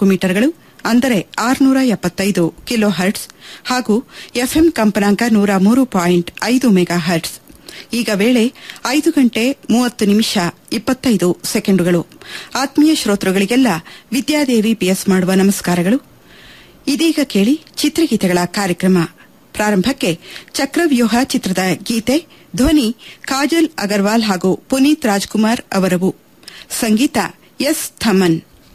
ನಾಲ್ಕು ಮೀಟರ್ಗಳು ಅಂದರೆ ಆರುನೂರ ಎಪ್ಪತ್ತೈದು ಕಿಲೋ ಹರ್ಟ್ಸ್ ಹಾಗೂ ಎಫ್ಎಂ ಕಂಪನಾಂಕ ನೂರ ಮೂರು ಪಾಯಿಂಟ್ ಐದು ಮೆಗಾ ಹರ್ಟ್ಸ್ ಈಗ ವೇಳೆ ಐದು ಗಂಟೆ ಮೂವತ್ತು ನಿಮಿಷ ಇಪ್ಪತ್ತೈದು ಸೆಕೆಂಡುಗಳು ಆತ್ಮೀಯ ಶ್ರೋತೃಗಳಿಗೆಲ್ಲ ವಿದ್ಯಾದೇವಿ ಪಿಎಸ್ ಮಾಡುವ ನಮಸ್ಕಾರಗಳು ಇದೀಗ ಕೇಳಿ ಚಿತ್ರಗೀತೆಗಳ ಕಾರ್ಯಕ್ರಮ ಪ್ರಾರಂಭಕ್ಕೆ ಚಕ್ರವ್ಯೂಹ ಚಿತ್ರದ ಗೀತೆ ಧ್ವನಿ ಕಾಜಲ್ ಅಗರ್ವಾಲ್ ಹಾಗೂ ಪುನೀತ್ ರಾಜ್ಕುಮಾರ್ ಅವರವು ಸಂಗೀತ ಎಸ್ ಥಮನ್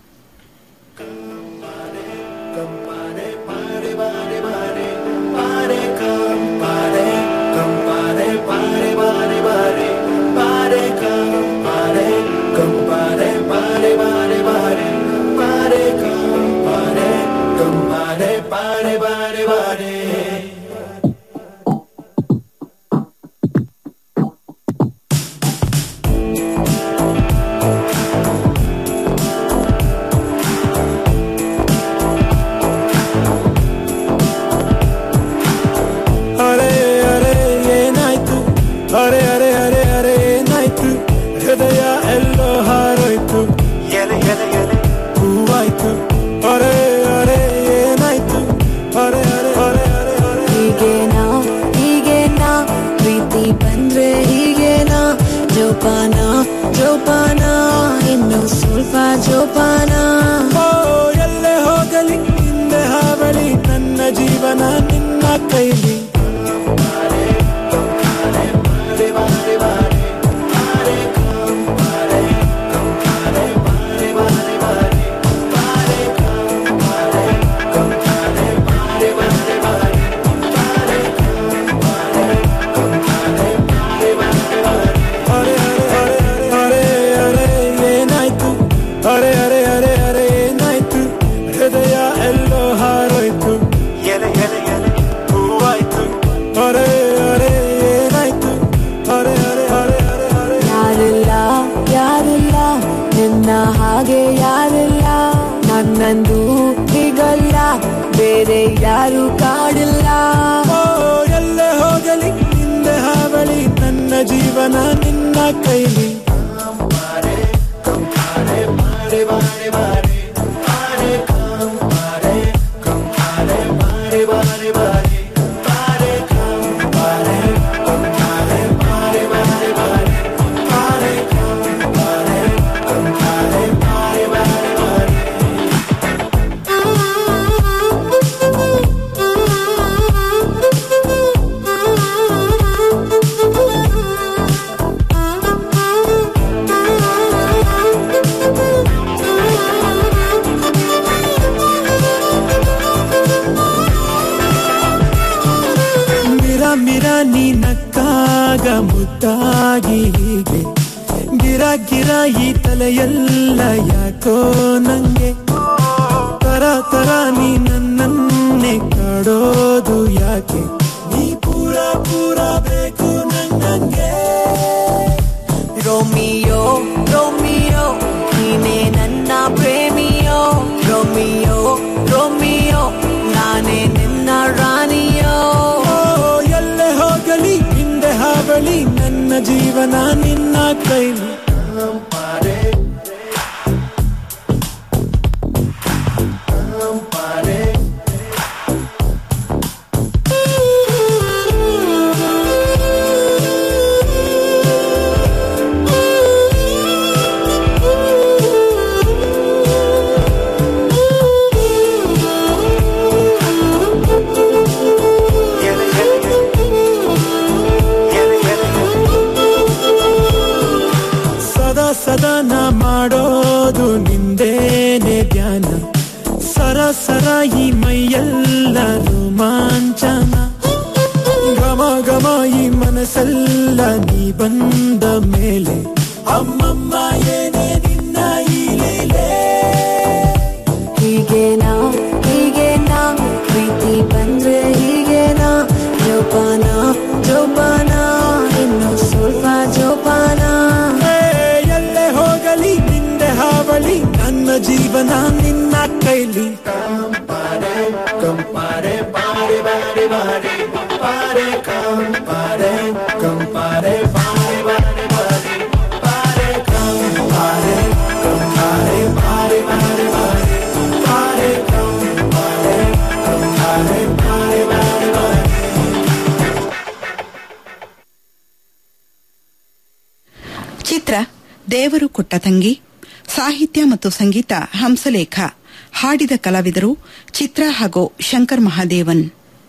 ಅರೆ ಅರೆ ಏನಾಯ್ತು ಅರೆ ಅರೆ ಅರೆ ಅರೆ ಏನಾಯ್ತು ಹೃದಯ ಎಲ್ಲೋ ಹಾರೋಯ್ತು ಎಲೆ ಎಲೆ ಎಲೆ ಹೂವಾಯ್ತು ಅರೆ ಅರೆ ಏನಾಯ್ತು ಅರೆ ಅರೆ ಅರೆ ಅರೆ ಅರೆ ಹೀಗೇನಾ ಹೀಗೇನಾ ಪ್ರೀತಿ ಬಂದ್ರೆ ಹೀಗೇನಾ ಜೋಪಾನ ಜೋಪಾನ ಇನ್ನು ಸ್ವಲ್ಪ ಜೋಪಾನ ಓ ಎಲ್ಲೇ ಹೋಗಲಿ ಹಿಂದೆ ಹಾವಳಿ ನನ್ನ ಜೀವನ ನಿನ್ನ ಕೈಲಿ ಅರೆ ಅರೆ ಅರೆ ಅರೆ ಅರೆ ಏನಾಯ್ತು ಅರೆ ಅರೆ ಅರೆ ಅರೆ ಏನಾಯ್ತು ಹೃದಯ ಎಲ್ಲೋ ಹಾರೋಯ್ತು ಎಲೆ ಎಲೆ ಎಲೆ ಹೂವಾಯ್ತು ಅರೆ ಅರೆ ಏನಾಯ್ತು ಅರೆ ಅರೆ ಅರೆ ಅರೆ ಅರೆ ಯಾರಿಲ್ಲ ಯಾರಿಲ್ಲ ನಿನ್ನ ಹಾಗೆ ಯಾರಿಲ್ಲ ನನ್ನಂದು ಹೀಗಲ್ಲ ಬೇರೆ ಯಾರು ಕಾಡಿಲ್ಲ ಓ ಎಲ್ಲೇ ಹೋಗಲಿ ಹಿಂದೆ ಹಾವಳಿ ನನ್ನ ಜೀವನ ನಿನ್ನ ಕೈಲಿ ಮಿರ ಮಿರ ನೀ ನಕ್ಕಾಗ ಮುದ್ದಾಗಿ ಹೀಗೆ ಗಿರ ಗಿರ ಈ ತಲೆಯೆಲ್ಲ ಯಾಕೋ ನಂಗೆ ತರ ತರ ನೀ ನನ್ನನ್ನೇ ಕಾಡೋದು ಯಾಕೆ ನೀ ಪೂರ ಪೂರ ಬೇಕು ನಂಗೆ ರೋಮಿಯೋ ರೋಮಿಯೋ ನೀನೇ ನನ್ನ ಪ್ರೇಮಿಯೋ ರೋಮಿಯೋ ರೋಮಿಯೋ ನಾನೇ ನಿನ್ನ ರಾಣಿಯೋ ಓ ಎಲ್ಲೇ ಹೋಗಲಿ ಹಿಂದೆ ಹಾವಳಿ ನನ್ನ ಜೀವನ ನಿನ್ನ ಕೈಲಿ ಸದಾ ಸದಾ ನಾ ಮಾಡೋದು ನಿಂದೇನೆ ಧ್ಯಾನ ಸರ ಸರ ಈ ಮೈಯೆಲ್ಲ ರೋಮಾಂಚನ ಘಮ ಘಮ ಈ ಮನಸ್ಸೆಲ್ಲ ನೀ ಬಂದ ಮೇಲೆ ಅಮ್ಮಮ್ಮ ಏನೇ ನಿನ್ನ ಈ ಲೀಲೆ ಹೀಗೇನಾ ಹೀಗೇನಾ ಪ್ರೀತಿ ಬಂದ್ರೆ ಹೀಗೇನಾ ಜೋಪಾನ ಜೋಪಾನ ಇನ್ನು ಸ್ವಲ್ಪ ಜೋಪಾನ ಏ, ಎಲ್ಲೇ ಹೋಗಲಿ ನಿಂದೆ ಹಾವಳಿ ನನ್ನ ಜೀವನ ನಿನ್ನ ಕೈಲಿ ದೇವರು ಕೊಟ್ಟ ತಂಗಿ ಸಾಹಿತ್ಯ ಮತ್ತು ಸಂಗೀತ ಹಂಸಲೇಖ ಹಾಡಿದ ಕಲಾವಿದರು ಚಿತ್ರ ಹಾಗೂ ಶಂಕರ್ ಮಹಾದೇವನ್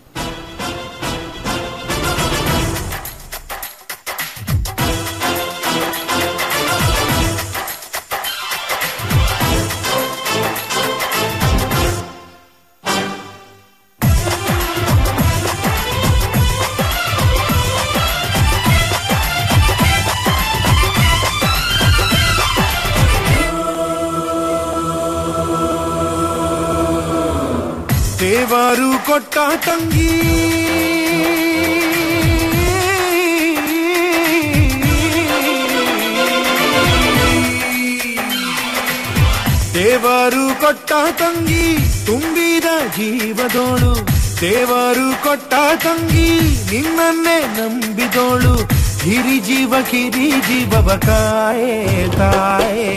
ದೇವರು ಕೊಟ್ಟ ತಂಗಿ ದೇವರು ಕೊಟ್ಟ ತಂಗಿ ತುಂಬಿದ ಜೀವದೋಳು ದೇವರು ಕೊಟ್ಟ ತಂಗಿ ನಿನ್ನನ್ನೇ ನಂಬಿದೋಳು ಹಿರಿ ಜೀವ ಕಿರಿ ಜೀವವ ಕಾಯೇ ತಾಯೇ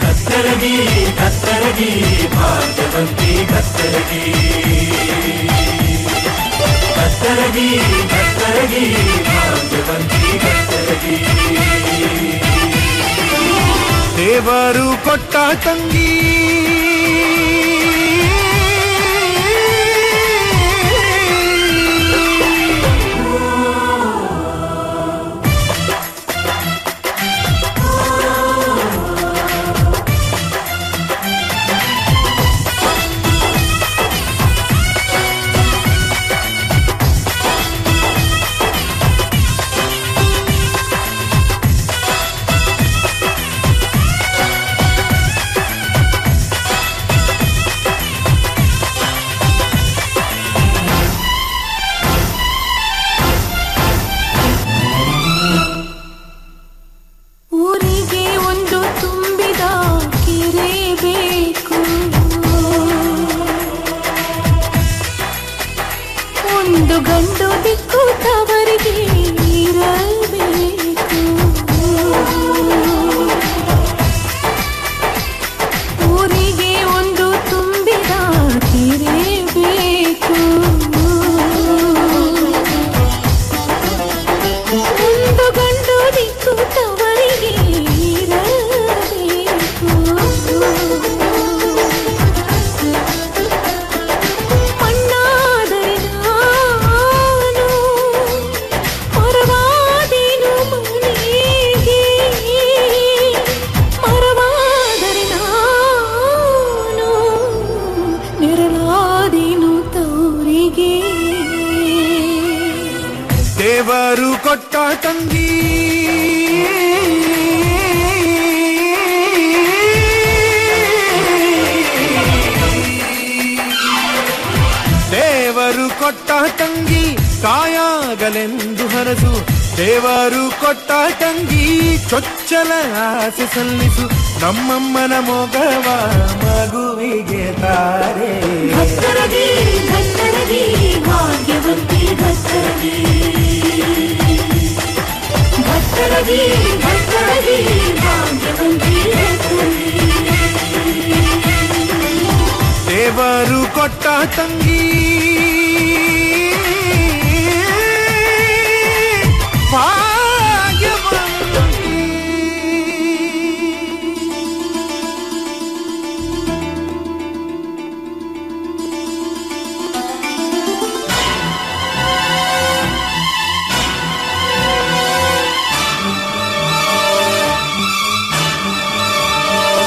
ದೇವರು ಕೊಟ್ಟ ತಂಗಿ ಊರಿಗೆ ಒಂದು ತುಂಬಿದ ಕೆರೆ ಬೇಕು ಒಂದು ಗಂಡು ದಿಕ್ಕು ತವರಿಗೆ ಇರಬೇಕು ಊರಿಗೆ ಒಂದು ತುಂಬಿದ ಕೆರೆ ಬೇಕು ಒಂದು ಗಂಡು ದಿಕ್ಕು ತವರಿಗೆ ಇರಬೇಕು ಮಣ್ಣಾದರೆ ನಾನು ಮರವಾದೀನು ಮನೆಗೆ ಮರವಾದರೆ ನಾನು ನೆರಳಾದೀನು ತವರಿಗೆ ದೇವರು ಕೊಟ್ಟ ತಂಗಿ ದೇವರು ಕೊಟ್ಟ ತಂಗಿ ಕಾಯಾಗಲೆಂದು ಹರಸು ದೇವರು ಕೊಟ್ಟ ತಂಗಿ ಚೊಚ್ಚಲ ಆಸೆ ಸಲ್ಲಿಸು ನಮ್ಮಮ್ಮನ ಮೊಗವ ಮಗುವಿಗೆ ತಾರೆ ಭತ್ತರಗಿ ಭತ್ತರಗಿ ಭಾಗ್ಯವಂತಿ ಭತ್ತರಗಿ ಭತ್ತರಗಿ ಭತ್ತರಗಿ ಭಾಗ್ಯವಂತಿ ಭತ್ತರಗಿ ದೇವರು ಕೊಟ್ಟ ತಂಗಿ ಭಾಗ್ಯವಂತಿ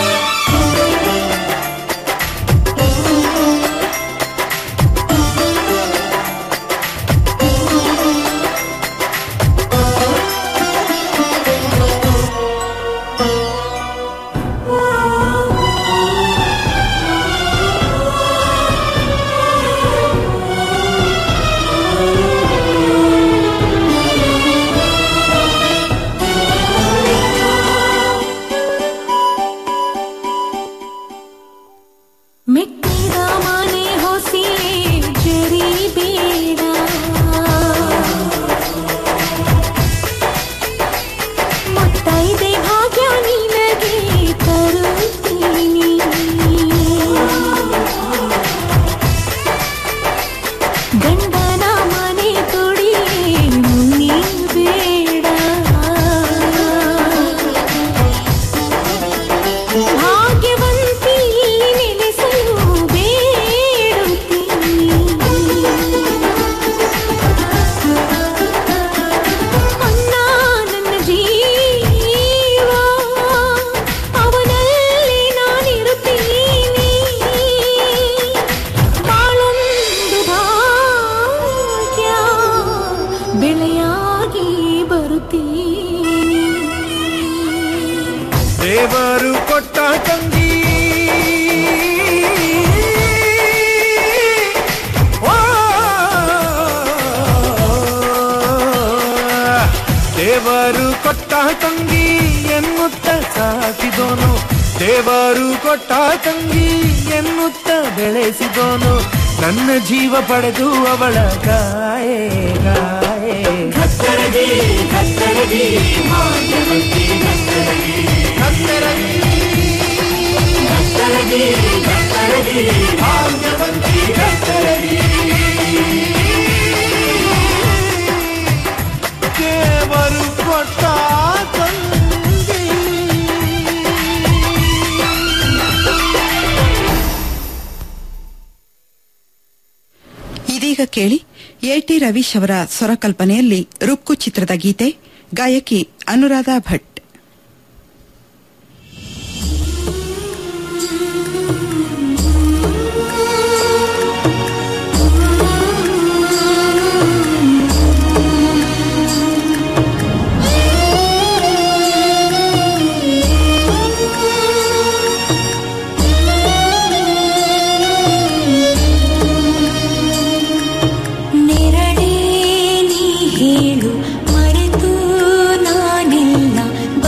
ಠಠಠಠ ದೇವರು ಕೊಟ್ಟ ತಂಗಿ ಎನ್ನುತ್ತ ಸಾಕಿದೋನು ದೇವರು ಕೊಟ್ಟ ತಂಗಿ ಎನ್ನುತ್ತ ಬೆಳೆಸಿದೋನು ನನ್ನ ಜೀವ ಪಡೆದು ಅವಳ ಗಾಯೆ ಗಾಯೆ ಭತ್ತರಗಿ ಭತ್ತರಗಿ ಭಾಗ್ಯವಂತಿ ಭತ್ತರಗಿ ಭತ್ತರಗಿ ಭತ್ತರಗಿ ಭಾಗ್ಯವಂತಿ ಭತ್ತರಗಿ. ದೇವರು ಕೊಟ್ಟ ತಂಗಿ ಇದೀಗ ಕೇಳಿ ಎಟಿ ರವೀಶ್ ಅವರ ಸ್ವರಕಲ್ಪನೆಯಲ್ಲಿ ರುಕ್ಕು ಚಿತ್ರದ ಗೀತೆ ಗಾಯಕಿ ಅನುರಾಧ ಭಟ್ ನೆರಳೇ ನೀ ಹೇಳು ಮರೆತು ನಾನೆಲ್ಲ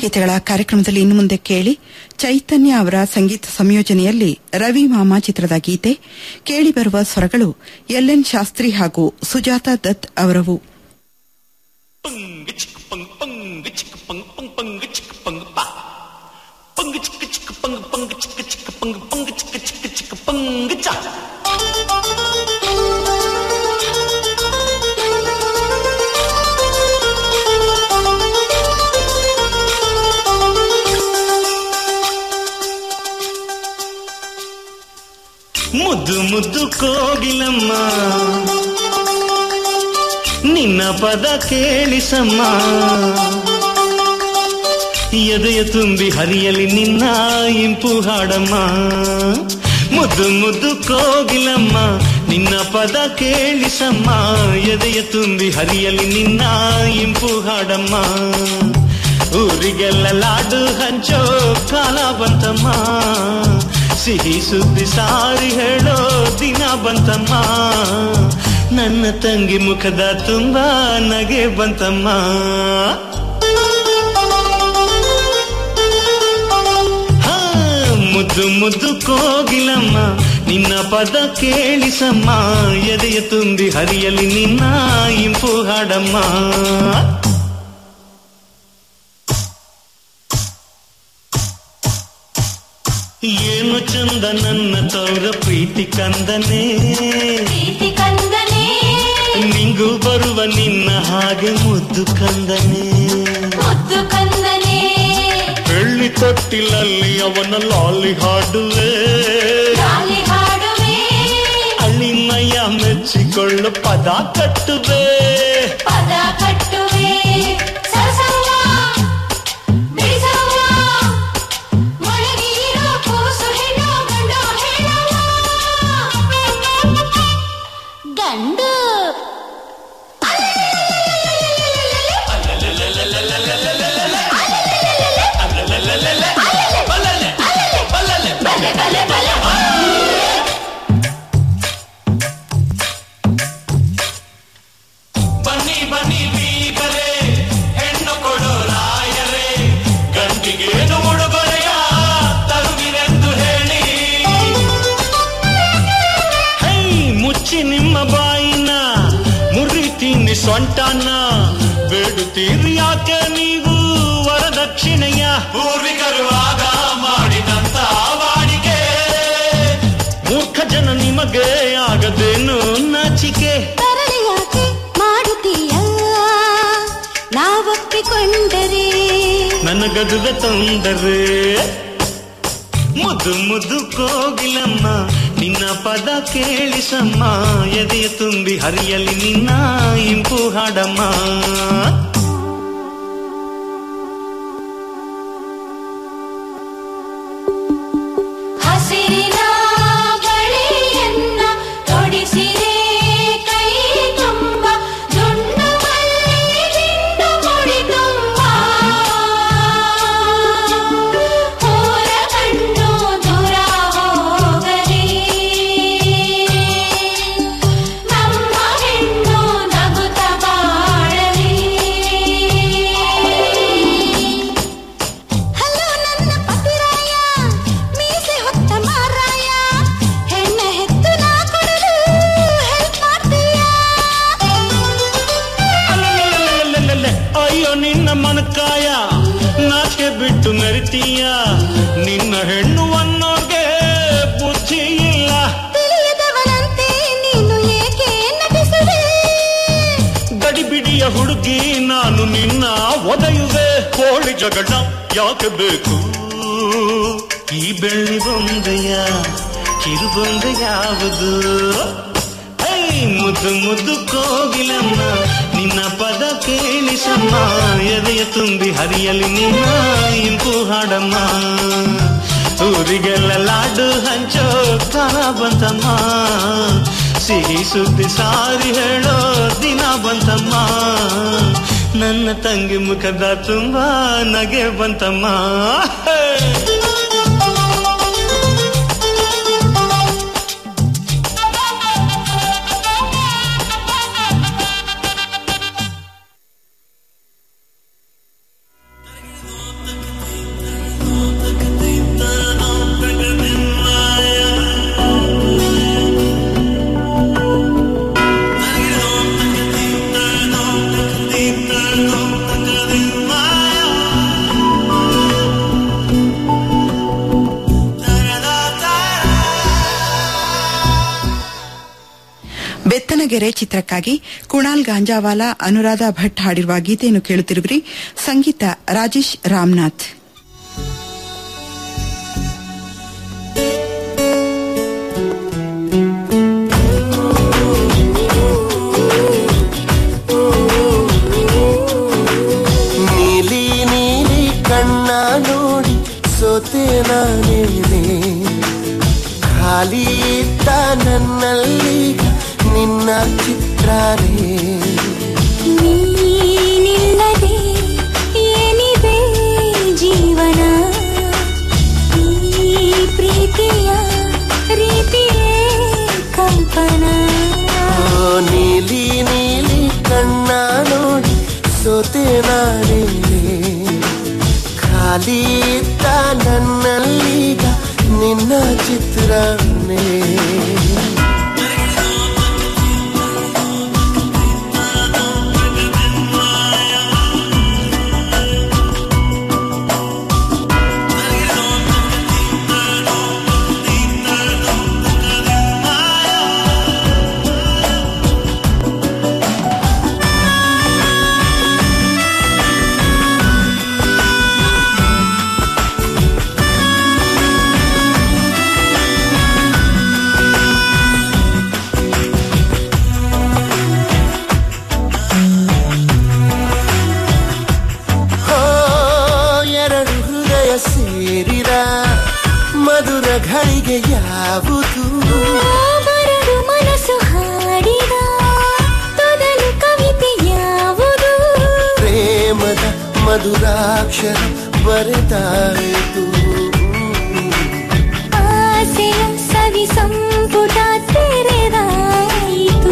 ಚಿತ್ರಗೀತೆಗಳ ಕಾರ್ಯಕ್ರಮದಲ್ಲಿ ಇನ್ನು ಮುಂದೆ ಕೇಳಿ ಚೈತನ್ಯ ಅವರ ಸಂಗೀತ ಸಂಯೋಜನೆಯಲ್ಲಿ ರವಿ ಮಾಮ ಚಿತ್ರದ ಗೀತೆ ಕೇಳಿಬರುವ ಸ್ವರಗಳು ಎಲ್ಎನ್ ಶಾಸ್ತ್ರಿ ಹಾಗೂ Sujata Dutt ಅವರವು Pung chick pung pung chick pung pung pung chick pung pa. Pung chick chick pung pung chick chick pung pung chick chick chick pung cha. ಮುದ್ದು ಮುದ್ದು ಕೋಗಿಲಮ್ಮ ನಿನ್ನ ಪದ ಕೇಳಿಸಮ್ಮ ಎದೆಯ ತುಂಬಿ ಹರಿಯಲಿ ನಿನ್ನ ಇಂಪು ಹಾಡಮ್ಮ ಮುದ್ದು ಮುದ್ದು ಕೋಗಿಲಮ್ಮ ನಿನ್ನ ಪದ ಕೇಳಿಸಮ್ಮ ಎದೆಯ ತುಂಬಿ ಹರಿಯಲಿ ನಿನ್ನ ಇಂಪು ಹಾಡಮ್ಮ ಊರಿಗೆಲ್ಲ ಲಾಡು ಹಂಚೋ ಕಾಲ ಬಂತಮ್ಮ ಸಿಹಿ ಸುದ್ದಿ ಸಾರಿ ಹೇಳೋ ದಿನ ಬಂತಮ್ಮ ನನ್ನ ತಂಗಿ ಮುಖದ ತುಂಬಾ ನಗೆ ಬಂತಮ್ಮ ಹಾ, ಮುದ್ದು ಮುದ್ದು ಕೋಗಿಲಮ್ಮ ನಿನ್ನ ಪದ ಕೇಳಿಸಮ್ಮ ಎದೆಯ ತುಂಬಿ ಹರಿಯಲಿ ನಿನ್ನ ಇಂಪು ಹಾಡಮ್ಮ ಏನು ಚಂದ ನನ್ನ ತೌರ ಪ್ರೀತಿ ಕಂದನೇ ಪ್ರೀತಿ ಕಂದನೆ ನಿಂಗು ಬರುವ ನಿನ್ನ ಹಾಗೆ ಮುದ್ದು ಕಂದನೇ ಮುದ್ದು ಕಂದನೆ ಬೆಳ್ಳಿ ತೊಟ್ಟಿಲಲ್ಲಿ ಅವನ ಲಾಲಿ ಹಾಡುವೆ ಗಾಳಿ ಹಾಡುವೆ ಅಳಿಮಯ್ಯ ಮೆಚ್ಚಿಕೊಳ್ಳು ಪದ ಕಟ್ಟುವೆ ಪದ ಕಟ್ಟುವೆ ಸರಸವ್ವ ಬಿಡಿಸವ್ವ ಒಳಗಿರೋ ಕೂಸು ಹೆಣ್ಣು ಗಂಡು ಹೇಳವ್ವ ಗಂಡು ಬಲೆ ಬಲೆ ಬಲೆ ಬನ್ನಿ ಬನ್ನಿ ಬೀಗರೆ ಹೆಣ್ಣು ಕೊಡೋ ರಾಯರೇ ಗಂಟಿಗೇನು ಉಡುಗೊರೆಯ ತರುವಿರೆಂದು ಹೇಳಿ ಹೈ ಮುಚ್ಚಿ ನಿಮ್ಮ ಬಾಯಿನ ಮುರಿತೀನಿ ಸೊಂಟನ ಬೇಡುತ್ತೀರಿ ಯಾಕೆ ನೀವು ವರದಕ್ಷಿಣೆಯ ಪೂರ್ವಿಕರು ಆಗ ಮಾಡಿದಂತ ವಾಡಿಕೆ ಮೂರ್ಖ ಜನ ನಿಮಗೆ ಆಗದೇನು ನಾಚಿಕೆ ತರಲೆ ಯಾಕೆ ಮಾಡುತ್ತೀಯ ನಾವೊಪ್ಪಿಕೊಂಡರೆ ನನಗದುವೆ ತೊಂದರೆ ಮುದ್ದು ಮುದ್ದು ಕೋಗಿಲಮ್ಮ ನಿನ್ನ ಪದ ಕೇಳಿಸಮ್ಮ ಎದೆಯ ತುಂಬಿ ಹರಿಯಲಿ ನಿನ್ನ ಇಂಪು ಹಾಡಮ್ಮ ಹಸಿರಿನ ಬಳೆಯನ್ನ ತೊಡಿಸಿರೆ ಕೈ ತುಂಬ ದುಂಡು ಮಲ್ಲಿ ದಿಂಡು ಮುಡಿ ತುಂಬ ಊರ ಕಣ್ಣು ದೂರ ಹೋಗಲಿ ನಮ್ಮ ಹೆಣ್ಣು ನಗುತ್ತ ಬಾಳಲಿ ಹಲೋ ನನ್ನ ಪತಿರಾಯ ಮೀಸೆ ಹೊತ್ತ ಮಾರಾಯ ಹೆಣ್ಣ ಹೆತ್ತು ನಾ ಕೊಡಲು ಹೆಲ್ಪ್ ಮಾಡ್ತೀಯ ಅಲ್ಲಲ್ಲಲ್ಲಲ್ಲಲ್ಲಲ್ಲ, ಅಯ್ಯೋ ನಿನ್ನ ಮನಕಾಯ ನಾಚೆ ಬಿಟ್ಟು ಮೆರಿತೀಯ ನಿನ್ನ ಹೆಣ್ಣು ಅನ್ನೋರ್ಗೆ ಬುದ್ಧಿ ಇಲ್ಲ ತಿಳಿಯದವನಂತೆ ನೀನು ಏಕೆ ನಟಿಸುವೆ ಗಡಿಬಿಡಿಯ ಹುಡುಗಿ ನಾನು ನಿನ್ನ ಒದೆಯುವೆ ಕೋಳಿ ಜಗಳ ಯಾಕೆ ಬೇಕು ಈ ಬೆಳ್ಳಿ ಬೊಂಬೆಯ ಕಿರುಬೊಂಬೆ ಯಾವುದು ಹೇ ಮುದ್ದು ಮುದ್ದು ಕೋಗಿಲಮ್ಮ ನಿನ್ನ ಪದ ಕೇಳಿಸಮ್ಮ ಎದೆಯ ತುಂಬಿ ಹರಿಯಲಿ ನಿನ್ನ ಇಂಪು ಹಾಡಮ್ಮ ಊರಿಗೆಲ್ಲ ಲಾಡು ಹಂಚೋ ಕಾಲ ಬಂತಮ್ಮ ಸಿಹಿ ಸುದ್ದಿ ಸಾರಿ ಹೇಳೋ ದಿನ ಬಂತಮ್ಮ ನನ್ನ ತಂಗಿ ಮುಖದ ತುಂಬಾ ನಗೆ ಬಂತಮ್ಮ ಹೇ! ಕೃಷ್ಣಗೆರೆ ಚಿತ್ರಕ್ಕಾಗಿ ಕುಣಾಲ್ ಗಾಂಜಾವಾಲ ಅನುರಾಧ ಭಟ್ ಹಾಡಿರುವ ಗೀತೆಯನ್ನು ಕೇಳುತ್ತಿರುವಿರಿ ಸಂಗೀತ ರಾಜೇಶ್ ರಾಮನಾಥ್ ನೀಲಿ ನೀಲಿ ಕಣ್ಣ ನೋಡಿ ಸೋತೆ ನಾನೇನೆ ಖಾಲಿ ಇದ್ದ ನನ್ನಲ್ಲೀಗ ನಿನ್ನ ಚಿತ್ರನೇ ನೀನಿಲ್ಲದೆ ಏನಿದೆ ಜೀವನ ಈ ಪ್ರೀತಿಯ ರೀತಿಯೇ ಕಂಪನ ಓ ನೀಲಿ ನೀಲಿ ಕಣ್ಣ ನೋಡಿ ಸೋತೆ ನಾನೇನೆ ಖಾಲಿ ಇದ್ದ ನನ್ನಲ್ಲೀಗ ನಿನ್ನ ಚಿತ್ರನೇ ಹೋ ಎರಡು ಹೃದಯ ಸೇರಿದ ಮಧುರ ಘಳಿಗೆ ಯಾವುದು ಬರಡು ಮನಸ್ಸು ಹಾಡಿದ ತೊದಲು ಕವಿತೆ ಯಾವುದು ಪ್ರೇಮದ ಮಧುರಾಕ್ಷರ ಬರೆದಾಯಿತು ಆಸೆಯ ಸವಿ ಸಂಪುಟ ತೆರೆದಾಯಿತು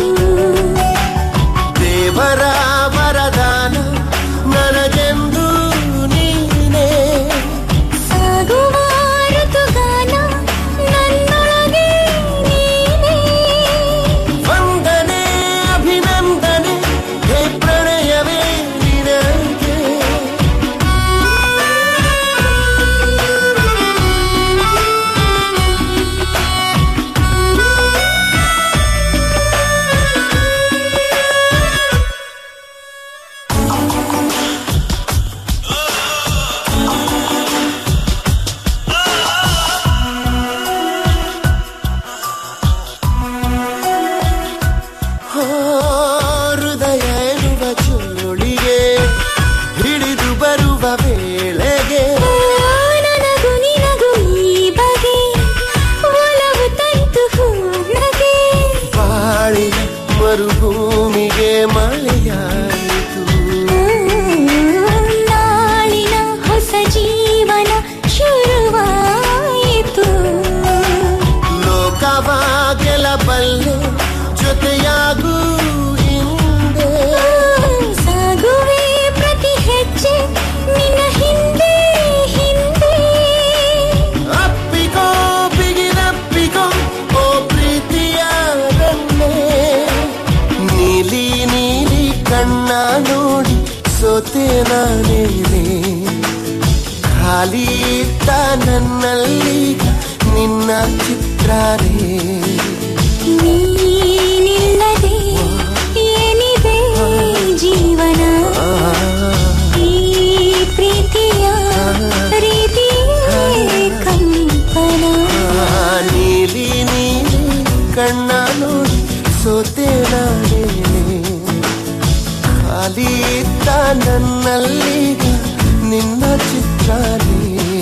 ದೇವರ ವರದಾನ ನನಗೆಂದು ನೀನೇ ಸಾಗುವ ಋತುಗಾನ ನನ್ನೊಳಗೆ ನೀನೇ ವಂದನೆ ಅಭಿನಂದನೆ ಹೇ ಪ್ರಣಯವೇ ನಿನಗೆ ಹೋ, ಹೃದಯ ಎನ್ನುವ ಚೋಳಿಗೆ ಹಿಡಿದು ಬರುವ ವೇಳೆಗೆ ನನಗೂ ನಿನಗೂ ಈ ಬಗೆ ಒಲವು ತಂತು ಹೂನಗೆ ಬಾಳಿನ ಮರುಭೂಮಿಗೆ ಮಳೆಯಾಯಿತು ನಾಳಿನ ಹೊಸ ಜೀವನ ಶುರುವಾಯಿತು ಲೋಕವ ಗೆಲ್ಲಬಲ್ಲೆ ಜೊತೆಯಾಗೂ ಹಿಂದೆ ಸಾಗುವೆ ಪ್ರತಿ ಹೆಜ್ಜೆ ನಿನ್ನ ಹಿಂದೆ ಹಿಂದೆ ಅಪ್ಪಿಕೋ ಬಿಗಿರಪ್ಪಿಕೋ ಓ ಪ್ರೀತಿಯ ರನ್ನೆ ನೀಲಿ ನೀಲಿ ಕಣ್ಣ ನೋಡಿ ಸೋತೆ ನಾನೇನೆ ಖಾಲಿ ಇದ್ದ ನನ್ನಲ್ಲೀಗ ನಿನ್ನ ಚಿತ್ರನೇ ನೀನಿಲ್ಲದೆ ಏನಿದೆ ಜೀವನ ಈ ಪ್ರೀತಿಯ ರೀತಿಯೇ ಕಂಪನ ಆ, ನೀಲಿ ನೀಲಿ ಕಣ್ಣ ನೋಡಿ ಸೋತೆ ನಾನೇನೆ ಖಾಲಿ ಇದ್ದ ನನ್ನಲ್ಲೀಗ ನಿನ್ನ ಚಿತ್ರನೇ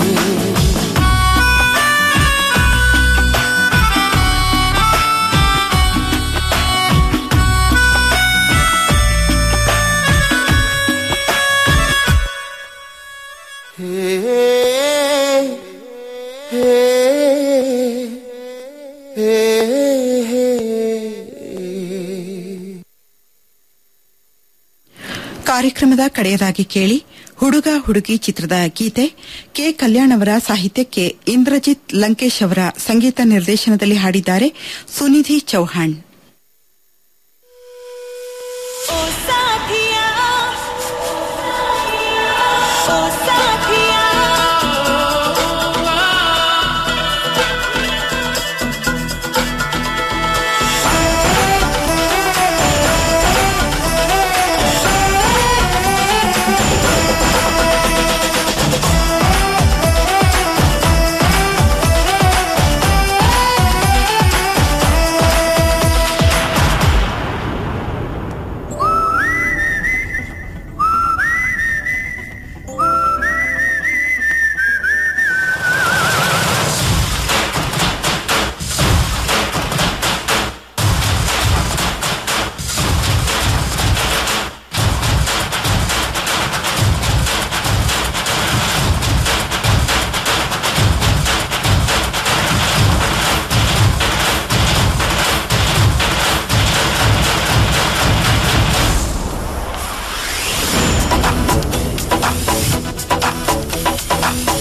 ಕಾರ್ಯಕ್ರಮದ ಕಡೆಯದಾಗಿ ಕೇಳಿ ಹುಡುಗ ಹುಡುಗಿ ಚಿತ್ರದ ಗೀತೆ ಕೆ ಕಲ್ಯಾಣ್ ಅವರ ಸಾಹಿತ್ಯಕ್ಕೆ ಇಂದ್ರಜಿತ್ ಲಂಕೇಶ್ ಅವರ ಸಂಗೀತ ನಿರ್ದೇಶನದಲ್ಲಿ ಹಾಡಿದ್ದಾರೆ ಸುನಿಧಿ ಚೌಹಾಣ್ ओ साथिया ओ साथिया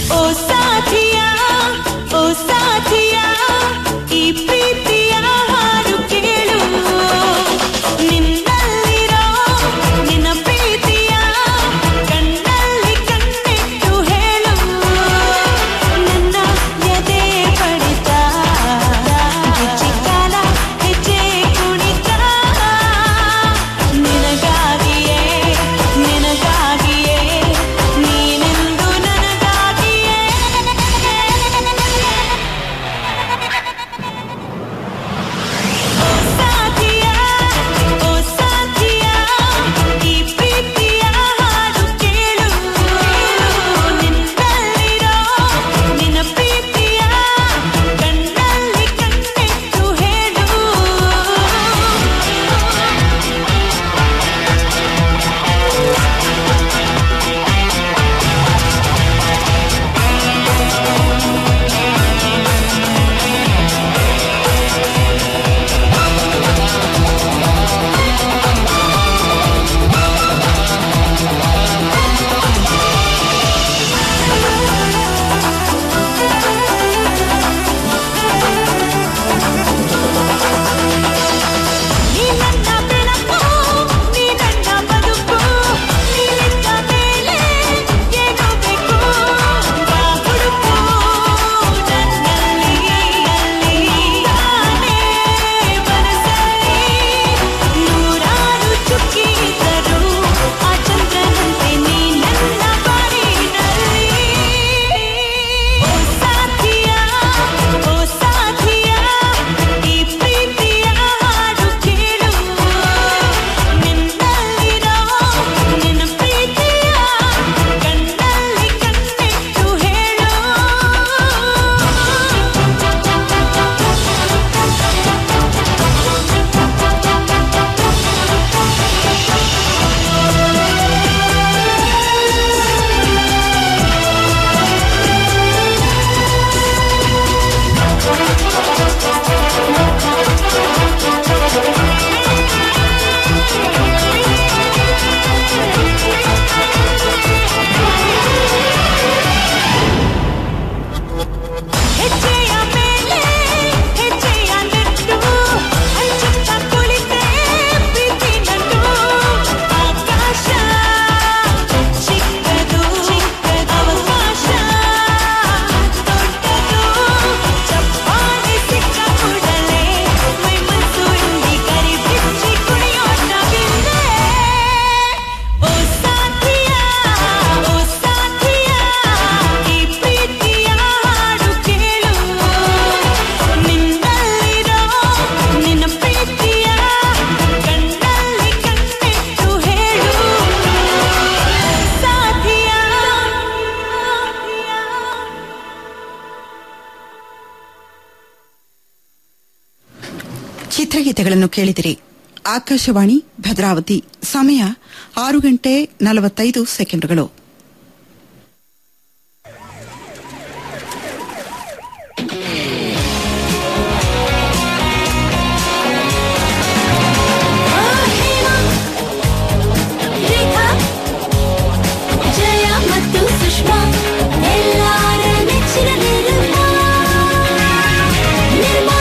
ಓ ಸಾಥಿಯ ಓ ಸಾಥಿಯ ಈ ಪ್ರೀತಿಯ ಹಾಡು ಕೇಳು ನಿನ್ನಲ್ಲಿರೋ ನಿನ್ನ ಪ್ರೀತಿಯ ಕಣ್ಣಲ್ಲಿ ಕಣ್ಣಿಟ್ಟು ಹೇಳು ನನ್ನ ಎದೆ ಬಡಿತ ಗೆಜ್ಜೆ ಕಾಲ ಹೆಜ್ಜೆ ಕುಣಿತ ನಿನಗಾಗಿಯೇ ನಿನಗಾಗಿಯೇ ನೀನೆಂದು ನನಗಾಗಿಯೇ ಓ ಸಾಥಿಯ ಓ ಸಾಥಿಯ ಈ ಪ್ರೀತಿಯ ಹಾಡು ಕೇಳು ನಿನ್ನಲ್ಲಿರೋ ನಿನ್ನ ಪ್ರೀತಿಯ ಕಣ್ಣಲ್ಲಿ ಕಣ್ಣಿಟ್ಟು ಹೇಳು ನೀ ನನ್ನ ಬೆಳಕು ನೀ ನನ್ನ ಬದುಕು ನೀನಿದ್ದ ಮೇಲೆ ಏನು ಬೇಕು ಬಾ ಹುಡುಕು ನನ್ನಲ್ಲಿ ತಾನೇ ಮನಸ್ಸಲ್ಲಿ ನೂರಾರು ಚುಕ್ಕಿದ್ದರು ಆ ಚಂದ್ರನಂತೆ ನೀ ನನ್ನ ಬಾಳಿನಲ್ಲಿ ಓ ಸಾಥಿಯ ಓ ಸಾಥಿಯ ಈ ಪ್ರೀತಿಯ ಹಾಡು ಕೇಳು ನಿನ್ನಲ್ಲಿರೋ ನಿನ್ನ ಪ್ರೀತಿಯ ಕಣ್ಣಲ್ಲಿ ಕಣ್ಣಿಟ್ಟು ಹೇಳು ಹೆಜ್ಜೆಯ ಮೇಲೆ ಹೆಜ್ಜೆಯ ನೆಟ್ಟು ಹಂಚುತ್ತ ಕುಳಿತೆ ಪ್ರೀತಿ ನಟ್ಟು ಆಕಾಶ ಚಿಕ್ಕದು ಚಿಕ್ಕದು ಅವಕಾಶ ದೊಡ್ಡದು ಚಪ್ಪಾಳೆ ಸಿಕ್ಕ ಕೂಡಲೇ ಮೈ ಮನಸ್ಸು ಇಲ್ಲಿ ಕರಿ ಬಿಚ್ಚಿ ಕುಣಿಯೋಟವಿದೆ ಓ ಸಾಥಿಯ ಓ ಸಾಥಿಯ ಈ ಪ್ರೀತಿಯ ಹಾಡು ಕೇಳು ನಿನ್ನಲ್ಲಿರೋ ನಿನ್ನ ಪ್ರೀತಿಯ ಕಣ್ಣಲ್ಲಿ ಕಣ್ಣಿಟ್ಟು ಹೇಳು ಸಾಥಿಯ ಚಿತ್ರಗೀತೆಗಳನ್ನು ಕೇಳಿದಿರಿ ಆಕಾಶವಾಣಿ ಭದ್ರಾವತಿ ಸಮಯ ಆರು ಗಂಟೆ ನಲವತ್ತೈದು ಸೆಕೆಂಡುಗಳು ರೇಖಾ ಜಯ ಮತ್ತು ಸುಷ್ಮಾ ಎಲ್ಲಾರ ನೆಚ್ಚಿನ ನಿರ್ಮಾ ನಿರ್ಮಾ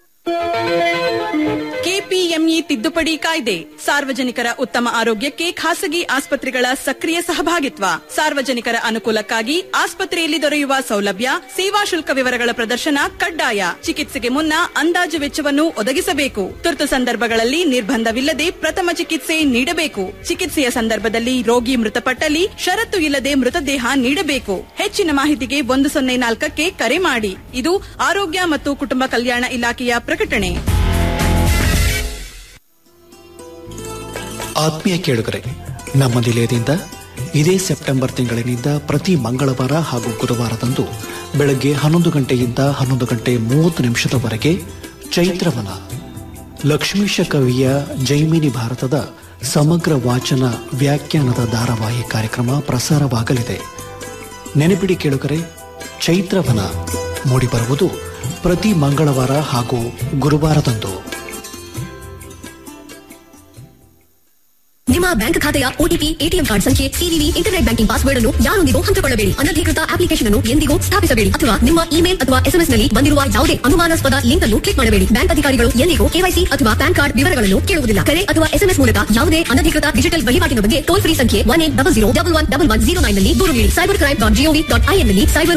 ಕೆಪಿಎಂಇ ತಿದ್ದುಪಡಿ ಕಾಯ್ದೆ ಸಾರ್ವಜನಿಕರ ಉತ್ತಮ ಆರೋಗ್ಯಕ್ಕೆ ಖಾಸಗಿ ಆಸ್ಪತ್ರೆಗಳ ಸಕ್ರಿಯ ಸಹಭಾಗಿತ್ವ ಸಾರ್ವಜನಿಕರ ಅನುಕೂಲಕ್ಕಾಗಿ ಆಸ್ಪತ್ರೆಯಲ್ಲಿ ದೊರೆಯುವ ಸೌಲಭ್ಯ ಸೇವಾ ಶುಲ್ಕ ವಿವರಗಳ ಪ್ರದರ್ಶನ ಕಡ್ಡಾಯ ಚಿಕಿತ್ಸೆಗೆ ಮುನ್ನ ಅಂದಾಜು ವೆಚ್ಚವನ್ನು ಒದಗಿಸಬೇಕು ತುರ್ತು ಸಂದರ್ಭಗಳಲ್ಲಿ ನಿರ್ಬಂಧವಿಲ್ಲದೆ ಪ್ರಥಮ ಚಿಕಿತ್ಸೆ ನೀಡಬೇಕು ಚಿಕಿತ್ಸೆಯ ಸಂದರ್ಭದಲ್ಲಿ ರೋಗಿ ಮೃತಪಟ್ಟಲ್ಲಿ ಷರತ್ತು ಇಲ್ಲದೆ ಮೃತದೇಹ ನೀಡಬೇಕು ಹೆಚ್ಚಿನ ಮಾಹಿತಿಗೆ ಒಂದು ಸೊನ್ನೆ ನಾಲ್ಕಕ್ಕೆ ಕರೆ ಮಾಡಿ ಇದು ಆರೋಗ್ಯ ಮತ್ತು ಕುಟುಂಬ ಕಲ್ಯಾಣ ಇಲಾಖೆಯ ಪ್ರಕಟಣೆ ಆತ್ಮೀಯ ಕೇಳುಗರೆ ನಮ್ಮ ನಿಲಯದಿಂದ ಇದೇ ಸೆಪ್ಟೆಂಬರ್ ತಿಂಗಳಿನಿಂದ ಪ್ರತಿ ಮಂಗಳವಾರ ಹಾಗೂ ಗುರುವಾರದಂದು ಬೆಳಗ್ಗೆ ಹನ್ನೊಂದು ಗಂಟೆಯಿಂದ ಹನ್ನೊಂದು ಗಂಟೆ ಮೂವತ್ತು ನಿಮಿಷದವರೆಗೆ ಚೈತ್ರವನ ಲಕ್ಷ್ಮೀಶ ಕವಿಯ ಜೈಮಿನಿ ಭಾರತದ ಸಮಗ್ರ ವಾಚನ ವ್ಯಾಖ್ಯಾನದ ಧಾರಾವಾಹಿ ಕಾರ್ಯಕ್ರಮ ಪ್ರಸಾರವಾಗಲಿದೆ ನೆನಪಿಡಿ ಕೇಳುಗರೆ ಚೈತ್ರವನ ಮೂಡಿಬರುವುದು ಪ್ರತಿ ಮಂಗಳವಾರ ಹಾಗೂ ಗುರುವಾರದಂದು ನಿಮ್ಮ ಬ್ಯಾಂಕ್ ಖಾತೆಯ ಓಟಿಪಿ ಎಟಿಎಂ ಕಾರ್ಡ್ ಸಂಖ್ಯೆ ಸಿವಿವಿ ಇಂಟರ್ನೆಟ್ ಬ್ಯಾಂಕಿಂಗ್ ಪಾಸ್ವರ್ಡ್ ಅನ್ನು ಯಾರೊಂದಿಗೂ ಹಂಚಿಕೊಳ್ಳಬೇಡಿ ಅನಧಿಕೃತ ಅಪ್ಲಿಕೇಶನ್ ಅನ್ನು ಎಂದಿಗೂ ಸ್ಥಾಪಿಸಬೇಡಿ ಅಥವಾ ನಿಮ್ಮ ಇಮೇಲ್ ಅಥವಾ ಎಸ್ಎಂಎಸ್ ನಲ್ಲಿ ಬಂದಿರುವ ಯಾವುದೇ ಅನುಮಾನಾಸ್ಪದ ಲಿಂಕ್ ಅನ್ನು ಕ್ಲಿಕ್ ಮಾಡಬೇಡಿ ಬ್ಯಾಂಕ್ ಅಧಿಕಾರಿಗಳು ಎಂದಿಗೂ ಕೆವೈಸಿ ಅಥವಾ ಪ್ಯಾನ್ ಕಾರ್ಡ್ ವಿವರಗಳನ್ನು ಕೇಳುವುದಿಲ್ಲ ಕರೆ ಅಥವಾ ಎಸ್ಎಂಎಸ್ ಮೂಲಕ ಯಾವುದೇ ಅನಧಿಕೃತ ಡಿಜಿಟಲ್ ವಹಿವಾಟಿನ ಬಗ್ಗೆ ಟೋಲ್ ಫ್ರೀ ಸಂಖ್ಯೆ one eight double zero double one double one zero nine ನಲ್ಲಿ ದೂರು ನೀಡಿ cyber crime dot GOV dot IN ನಲ್ಲಿ ಸೈಬರ್